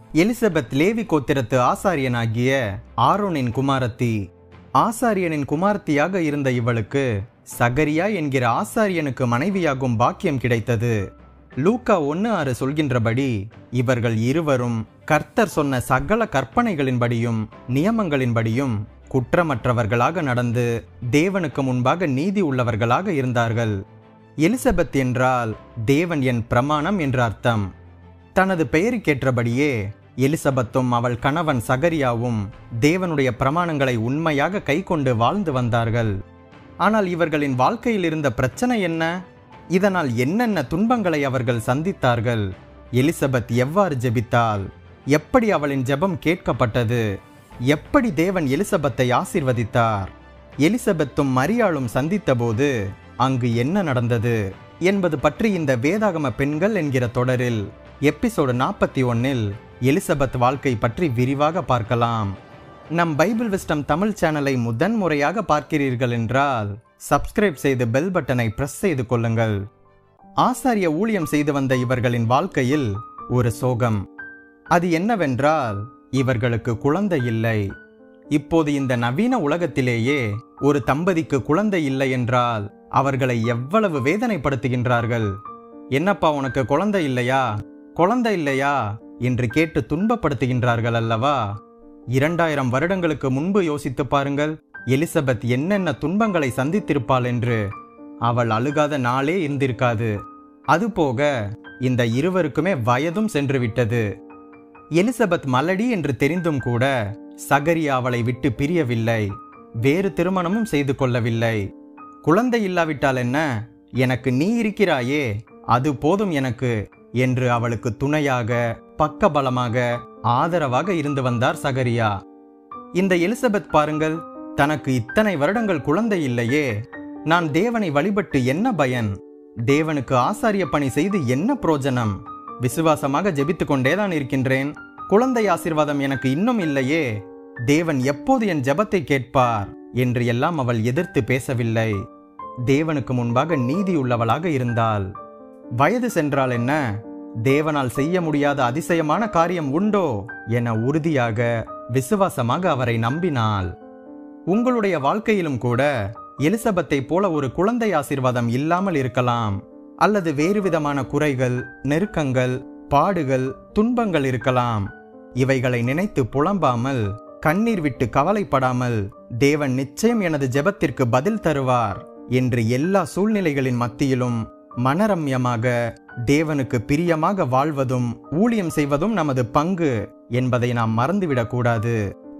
Elizabeth Levi கோத்திரத்து ஆசாரியனாகிய ஆரோனின் குமாரத்தி ஆசாரியனின் குமாரத்தியாக இருந்த இவளுக்கு சகரியா என்கிற ஆசாரியனுக்கு மனைவியாகும் பாக்கியம் கிடைத்தது லூக்கா ஒன்று ஆறு சொல்கின்றபடி இவர்கள் இருவரும் கர்த்தர் சொன்ன சகல கற்பனைகளின்படியும் நியமங்களின்படியும் குற்றமற்றவர்களாக நடந்து தேவனுக்கு முன்பாக நீதி உள்ளவர்களாக இருந்தார்கள் எலிசபெத் என்றால் தேவன் என் பிரமாணம் என்ற அர்த்தம் தனது பெயருக்கேற்றபடியே எலிசபெத்தும் அவள் கணவன் சகரியாவும் தேவனுடைய பிரமாணங்களை உண்மையாக கைக்கொண்டு வாழ்ந்து வந்தார்கள் ஆனால் இவர்களின் வாழ்க்கையில் இருந்த பிரச்சனை என்ன இதனால் என்னென்ன துன்பங்களை அவர்கள் சந்தித்தார்கள் எலிசபெத் எவ்வாறு ஜெபித்தாள் எப்படி அவளின் ஜெபம் கேட்கப்பட்டது எப்படி தேவன் எலிசபெத்தை ஆசீர்வதித்தார் எலிசபெத்தும் மரியாளும் சந்தித்தபோது அங்கு என்ன நடந்தது என்பது பற்றி இந்த வேதாகம பெண்கள் என்கிற தொடரில் எபிசோடு நாற்பத்தி ஒன்னில் எலிசபெத் வாழ்க்கை பற்றி விரிவாக பார்க்கலாம் நம் பைபிள் விஸ்டம் தமிழ் சேனலை முதன் முறையாக பார்க்கிறீர்கள் என்றால் சப்ஸ்கிரைப் செய்து பெல் பட்டனை பிரஸ் செய்து கொள்ளுங்கள் ஆசாரிய ஊழியம் செய்து வந்த இவர்களின் வாழ்க்கையில் ஒரு சோகம் அது என்னவென்றால் இவர்களுக்கு குழந்தை இல்லை இப்போது இந்த நவீன உலகத்திலேயே ஒரு தம்பதிக்கு குழந்தை இல்லை என்றால் அவர்களை எவ்வளவு வேதனைப்படுத்துகின்றார்கள் என்னப்பா உனக்கு குழந்தை இல்லையா குழந்தை இல்லையா என்று கேட்டு துன்பப்படுத்துகின்றார்கள் அல்லவா இரண்டாயிரம் வருடங்களுக்கு முன்பு யோசித்து பாருங்கள் எலிசபெத் என்னென்ன துன்பங்களை சந்தித்திருப்பாள் என்று அவள் அழுகாத நாளே இருந்திருக்காது அதுபோக இந்த இருவருக்குமே வயதும் சென்று விட்டது எலிசபெத் மலடி என்று தெரிந்தும் கூட சகரியா அவளை விட்டு பிரியவில்லை வேறு திருமணமும் செய்து கொள்ளவில்லை குழந்தை இல்லாவிட்டால் என்ன எனக்கு நீ இருக்கிறாயே அது போதும் எனக்கு என்று அவளுக்கு துணையாக பக்கபலமாக ஆதரவாக இருந்து வந்தார் சகரியா இந்த எலிசபெத் பாருங்கள் தனக்கு இத்தனை வருடங்கள் குழந்தை இல்லையே நான் தேவனை வழிபட்டு என்ன பயன் தேவனுக்கு ஆசாரிய பணி செய்து என்ன புரோஜனம் விசுவாசமாக ஜெபித்துக் கொண்டேதான் இருக்கின்றேன் குழந்தை ஆசீர்வாதம் எனக்கு இன்னும் இல்லையே தேவன் எப்போது என் ஜெபத்தை கேட்பார் என்று எல்லாம் அவள் எதிர்த்து பேசவில்லை தேவனுக்கு முன்பாக நீதி உள்ளவளாக இருந்தாள் வயது சென்றால் என்ன தேவனால் செய்ய முடியாத அதிசயமான காரியம் உண்டோ என உறுதியாக விசுவாசமாக அவரை நம்பினாள் உங்களுடைய வாழ்க்கையிலும் கூட எலிசபெத்தை போல ஒரு குழந்தை ஆசீர்வாதம் இல்லாமல் இருக்கலாம் அல்லது வேறு விதமான குறைகள் நெருக்கங்கள் பாடுகள் துன்பங்கள் இருக்கலாம் இவைகளை நினைத்து புலம்பாமல் கண்ணீர் விட்டு கவலைப்படாமல் தேவன் நிச்சயம் எனது ஜெபத்திற்கு பதில் தருவார் என்று எல்லா சூழ்நிலைகளின் மத்தியிலும் மனரம்யமாக தேவனுக்கு பிரியமாக வாழ்வதும் ஊழியம் செய்வதும் நமது பங்கு என்பதை நாம் மறந்துவிடக்கூடாது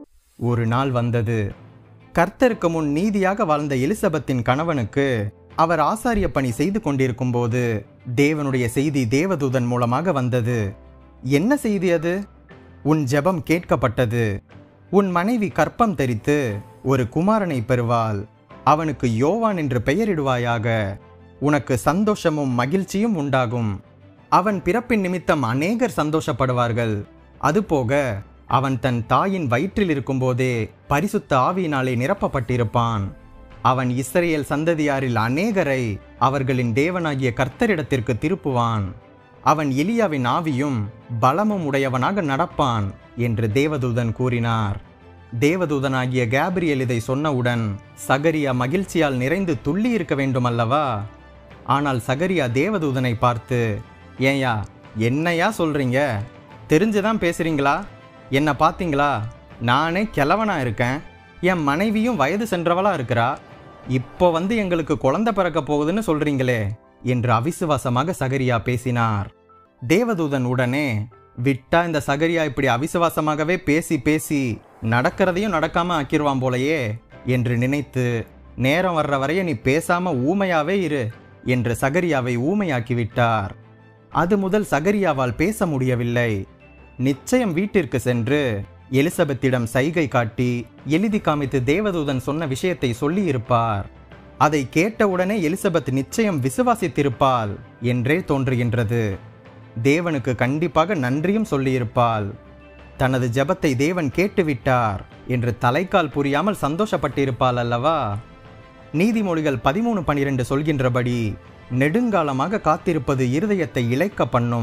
ஒரு நாள் வந்தது கர்த்தருக்கு முன் நீதியாக வாழ்ந்த எலிசபெத்தின் கணவனுக்கு அவர் ஆசாரிய பணி செய்து கொண்டிருக்கும் போது தேவனுடைய செய்தி தேவதூதன் மூலமாக வந்தது என்ன செய்தி அது உன் ஜெபம் கேட்கப்பட்டது உன் மனைவி கற்பம் தரித்து ஒரு குமாரனை பெறுவாள் அவனுக்கு யோவான் என்று பெயரிடுவாயாக உனக்கு சந்தோஷமும் மகிழ்ச்சியும் உண்டாகும் அவன் பிறப்பின் நிமித்தம் அநேகர் சந்தோஷப்படுவார்கள் அதுபோக அவன் தன் தாயின் வயிற்றில் இருக்கும்போதே பரிசுத்த ஆவியினாலே நிரப்பப்பட்டிருப்பான் அவன் இஸ்ரேல் சந்ததியாரில் அநேகரை அவர்களின் தேவனாகிய கர்த்தரிடத்திற்கு திருப்புவான் அவன் எலியாவின் ஆவியும் பலமும் உடையவனாக நடப்பான் என்று தேவதூதன் கூறினார் தேவதூதனாகிய கேப்ரியல் இதை சொன்னவுடன் சகரியா மகிழ்ச்சியால் நிறைந்து துள்ளி இருக்க வேண்டுமல்லவா ஆனால் சகரியா தேவதூதனை பார்த்து ஏயா என்னையா சொல்றீங்க தெரிஞ்சுதான் பேசுறீங்களா என்ன பார்த்தீங்களா நானே கிழவனா இருக்கேன் என் மனைவியும் வயது சென்றவளா இருக்கிறா இப்போ வந்து எங்களுக்கு குழந்தை பிறக்க போகுதுன்னு சொல்றீங்களே என்று அவிசுவாசமாக சகரியா பேசினார் தேவதூதன் உடனே விட்டா இந்த சகரியா இப்படி அவிசுவாசமாகவே பேசி பேசி நடக்கிறதையும் நடக்காம ஆக்கிடுவான் போலையே என்று நினைத்து நேரம் வர்ற வரைய நீ பேசாம ஊமையாவே இரு என்று சகரியாவை ஊமையாக்கி விட்டார் அது முதல் சகரியாவால் பேச முடியவில்லை நிச்சயம் வீட்டிற்கு சென்று எலிசபெத்திடம் சைகை காட்டி எழுதி காமித்து தேவதூதன் சொன்ன விஷயத்தை சொல்லியிருப்பார் அதை கேட்டவுடனே எலிசபெத் நிச்சயம் விசுவாசித்திருப்பாள் என்றே தோன்றுகின்றது தேவனுக்கு கண்டிப்பாக நன்றியும் சொல்லியிருப்பாள் தனது ஜெபத்தை தேவன் கேட்டுவிட்டார் என்று தலைக்கால் புரியாமல் சந்தோஷப்பட்டிருப்பாள் அல்லவா நீதிமொழிகள் பதிமூணு பனிரெண்டு சொல்கின்றபடி நெடுங்காலமாக காத்திருப்பது இருதயத்தை இழைக்க பண்ணும்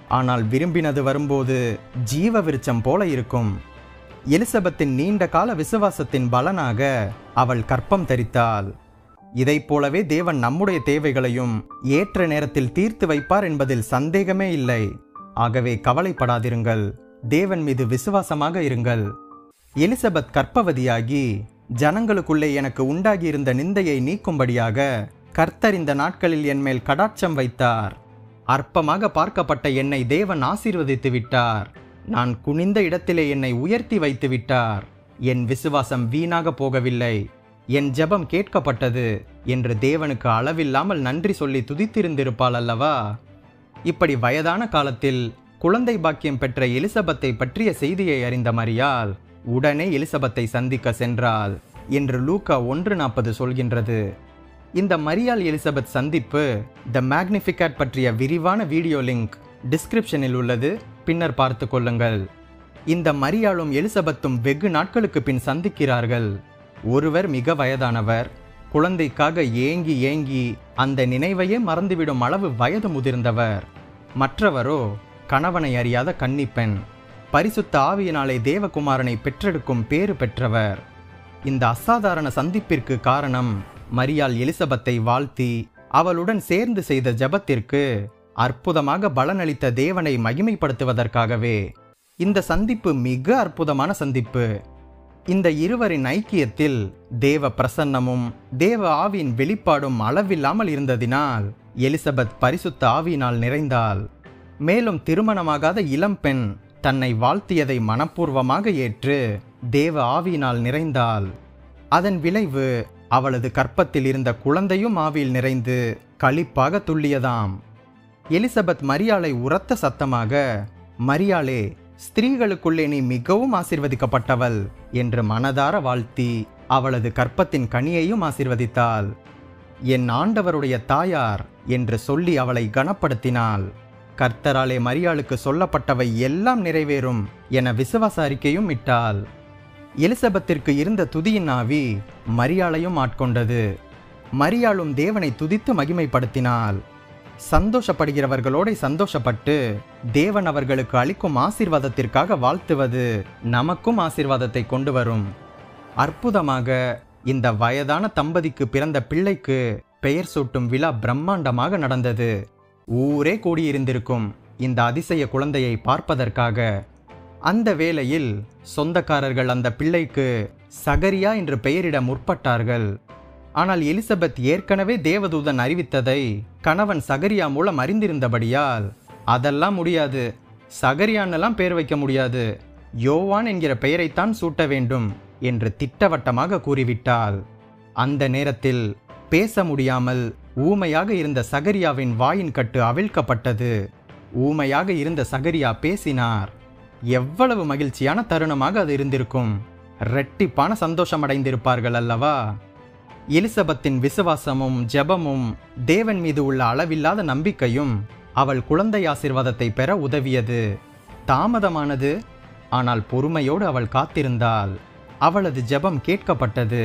ஆனால் விரும்பினது வரும்போது ஜீவ விருட்சம் போல இருக்கும் எலிசபெத்தின் நீண்ட கால விசுவாசத்தின் பலனாக அவள் கற்பம் தரித்தாள் இதைப் போலவே தேவன் நம்முடைய தேவைகளையும் ஏற்ற நேரத்தில் தீர்த்து வைப்பார் என்பதில் சந்தேகமே இல்லை ஆகவே கவலைப்படாதிருங்கள் தேவன் மீது விசுவாசமாக இருங்கள் எலிசபெத் கற்பவதியாகி ஜனங்களுக்குள்ளே எனக்கு உண்டாகியிருந்த நிந்தையை நீக்கும்படியாக கர்த்தர் இந்த நாட்களில் என் மேல் கடாட்சம் வைத்தார் அற்பமாக பார்க்கப்பட்ட என்னை தேவன் ஆசீர்வதித்து விட்டார் நான் குனிந்த இடத்திலே என்னை உயர்த்தி வைத்து விட்டார் என் விசுவாசம் வீணாக போகவில்லை என் ஜெபம் கேட்கப்பட்டது என்று தேவனுக்கு அளவில்லாமல் நன்றி சொல்லி துதித்திருந்திருப்பாள் அல்லவா இப்படி வயதான காலத்தில் குழந்தை பாக்கியம் பெற்ற எலிசபெத்தை பற்றிய செய்தியை அறிந்த மரியாள் உடனே எலிசபெத்தை சந்திக்க சென்றாள் என்று லூக்கா ஒன்று நாற்பது சொல்கின்றது இந்த மரியாள் எலிசபெத் சந்திப்பு த மேக்னிஃபிகேட் பற்றிய விரிவான வீடியோ லிங்க் டிஸ்கிரிப்ஷனில் உள்ளது பின்னர் பார்த்து கொள்ளுங்கள் இந்த மரியாளும் எலிசபெத்தும் வெகு நாட்களுக்கு பின் சந்திக்கிறார்கள் ஒருவர் மிக வயதானவர் குழந்தைக்காக ஏங்கி ஏங்கி அந்த நினைவையே மறந்துவிடும் அளவு வயது முதிர்ந்தவர் மற்றவரோ கணவனை அறியாத கன்னிப்பெண் பரிசுத்த ஆவியினாலே தேவகுமாரனை பெற்றெடுக்கும் பேறு பெற்றவர் இந்த அசாதாரண சந்திப்பிற்கு காரணம் மரியாள் எலிசபெத்தை வாழ்த்தி அவளுடன் சேர்ந்து செய்த ஜெபத்திற்கு அற்புதமாக பலனளித்த தேவனை மகிமைப்படுத்துவதற்காகவே இந்த சந்திப்பு மிக அற்புதமான சந்திப்பு இந்த இருவரின் ஐக்கியத்தில் தேவ பிரசன்னமும் தேவ ஆவியின் வெளிப்பாடும் அளவில்லாமல் இருந்ததினால் எலிசபெத் பரிசுத்த ஆவியினால் நிறைந்தாள் மேலும் திருமணமாகாத இளம்பெண் தன்னை வாழ்த்தியதை மனப்பூர்வமாக ஏற்று தேவ ஆவியினால் நிறைந்தாள் அதன் விளைவு அவளது கற்பத்தில் இருந்த குழந்தையும் ஆவியில் நிறைந்து களிப்பாக துள்ளியதாம் எலிசபெத் மரியாளை உரத்த சத்தமாக மரியாளே ஸ்திரீகளுக்குள்ளே நீ மிகவும் ஆசிர்வதிக்கப்பட்டவள் என்று மனதார வாழ்த்தி அவளது கற்பத்தின் கனியையும் ஆசிர்வதித்தாள் என் ஆண்டவருடைய தாயார் என்று சொல்லி அவளை கனப்படுத்தினாள் கர்த்தராலே மரியாளுக்கு சொல்லப்பட்டவை எல்லாம் நிறைவேறும் என விசுவாச அறிக்கையும் இட்டாள் எலிசபெத்திற்கு இருந்த துதியின் ஆவி மரியாளையும் ஆட்கொண்டது மரியாளும் தேவனை துதித்து மகிமைப்படுத்தினாள் சந்தோஷப்படுகிறவர்களோட சந்தோஷப்பட்டு தேவன் அவர்களுக்கு அளிக்கும் ஆசீர்வாதத்திற்காக வாழ்த்துவது நமக்கும் ஆசீர்வாதத்தை கொண்டு வரும் அற்புதமாக இந்த வயதான தம்பதிக்கு பிறந்த பிள்ளைக்கு பெயர் சூட்டும் விழா பிரம்மாண்டமாக நடந்தது ஊரே கூடியிருந்திருக்கும் இந்த அதிசய குழந்தையை பார்ப்பதற்காக அந்த வேளையில் சொந்தக்காரர்கள் அந்த பிள்ளைக்கு சகரியா என்று பெயரிட முற்பட்டார்கள் ஆனால் எலிசபெத் ஏற்கனவே தேவதூதன் அறிவித்ததை கணவன் சகரியா மூலம் அறிந்திருந்தபடியால் அதெல்லாம் முடியாது சகரியான்னெல்லாம் பெயர் வைக்க முடியாது யோவான் என்கிற பெயரைத்தான் சூட்ட வேண்டும் என்று திட்டவட்டமாக கூறிவிட்டாள் அந்த நேரத்தில் பேச முடியாமல் ஊமையாக இருந்த சகரியாவின் வாயின் கட்டு அவிழ்க்கப்பட்டது ஊமையாக இருந்த சகரியா பேசினார் எவ்வளவு மகிழ்ச்சியான தருணமாக அது இருந்திருக்கும் ரெட்டிப்பான சந்தோஷமடைந்திருப்பார்கள் அல்லவா எலிசபெத்தின் விசுவாசமும் ஜெபமும் தேவன் மீது உள்ள அளவில்லாத நம்பிக்கையும் அவள் குழந்தை ஆசிர்வாதத்தை பெற உதவியது தாமதமானது ஆனால் பொறுமையோடு அவள் காத்திருந்தாள் அவளது ஜெபம் கேட்கப்பட்டது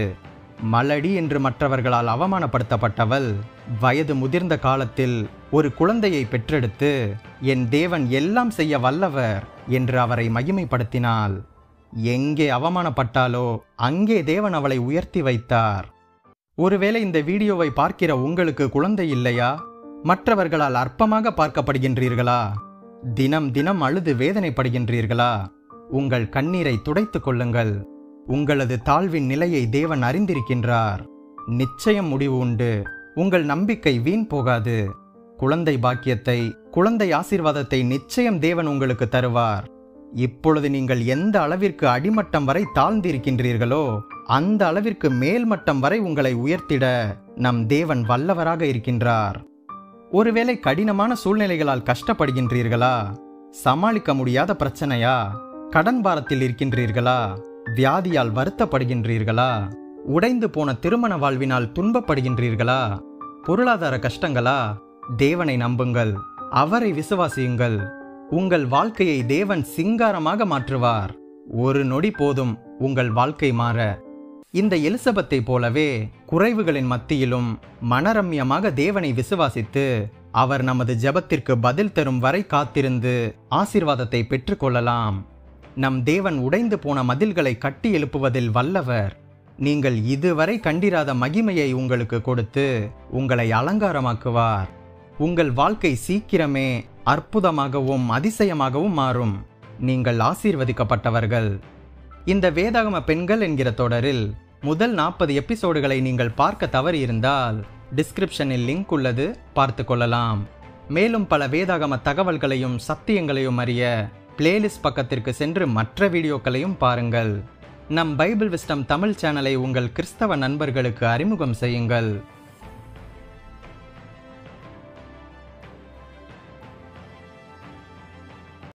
மலடி என்று மற்றவர்களால் அவமானப்படுத்தப்பட்டவள் வயது முதிர்ந்த காலத்தில் ஒரு குழந்தையை பெற்றெடுத்து என் தேவன் எல்லாம் செய்ய வல்லவர் என்று அவரை மகிமைப்படுத்தினாள் எங்கே அவமானப்பட்டாலோ அங்கே தேவன் அவளை உயர்த்தி வைத்தார் ஒருவேளை இந்த வீடியோவை பார்க்கிற உங்களுக்கு குழந்தை இல்லையா மற்றவர்களால் அற்பமாக பார்க்கப்படுகின்றீர்களா தினம் தினம் அழுது வேதனைப்படுகின்றீர்களா உங்கள் கண்ணீரை துடைத்துக் கொள்ளுங்கள் உங்களது தாழ்வின் நிலையை தேவன் அறிந்திருக்கின்றார் நிச்சயம் முடிவு உண்டு உங்கள் நம்பிக்கை வீண் போகாது குழந்தை பாக்கியத்தை குழந்தை ஆசீர்வாதத்தை நிச்சயம் தேவன் உங்களுக்கு தருவார் இப்பொழுது நீங்கள் எந்த அளவிற்கு அடிமட்டம் வரை தாழ்ந்திருக்கின்றீர்களோ அந்த அளவிற்கு மேல்மட்டம் வரை உங்களை உயர்த்திட நம் தேவன் வல்லவராக இருக்கின்றார் ஒருவேளை கடினமான சூழ்நிலைகளால் கஷ்டப்படுகின்றீர்களா சமாளிக்க முடியாத பிரச்சனையா கடன் பாரத்தில் இருக்கின்றீர்களா வியாதியால் வருத்தப்படுகின்றீர்களா உடைந்து போன திருமண வாழ்வினால் துன்பப்படுகின்றீர்களா பொருளாதார கஷ்டங்களா தேவனை நம்புங்கள் அவரை விசுவாசியுங்கள் உங்கள் வாழ்க்கையை தேவன் சிங்காரமாக மாற்றுவார் ஒரு நொடி போதும் உங்கள் வாழ்க்கை மாற இந்த எலிசபெத்தை போலவே குறைவுகளின் மத்தியிலும் மனரம்யமாக தேவனை விசுவாசித்து அவர் நமது ஜெபத்திற்கு பதில் தரும் வரை காத்திருந்து ஆசீர்வாதத்தை பெற்றுக்கொள்ளலாம் நம் தேவன் உடைந்து போன மதில்களை கட்டி எழுப்புவதில் வல்லவர் நீங்கள் இதுவரை கண்டிராத மகிமையை உங்களுக்கு கொடுத்து உங்களை அலங்காரமாக்குவார் உங்கள் வாழ்க்கை சீக்கிரமே அற்புதமாகவும் அதிசயமாகவும் மாறும் நீங்கள் ஆசீர்வதிக்கப்பட்டவர்கள் இந்த வேதாகம பெண்கள் என்கிற தொடரில் முதல் நாற்பது எபிசோடுகளை நீங்கள் பார்க்க தவறியிருந்தால் டிஸ்கிரிப்ஷனில் லிங்க் உள்ளது பார்த்து கொள்ளலாம் மேலும் பல வேதாகம தகவல்களையும் சத்தியங்களையும் அறிய பிளேலிஸ்ட் பக்கத்திற்கு சென்று மற்ற வீடியோக்களையும் பாருங்கள் நம் பைபிள் விஸ்டம் தமிழ் சேனலை உங்கள் கிறிஸ்தவ நண்பர்களுக்கு அறிமுகம் செய்யுங்கள்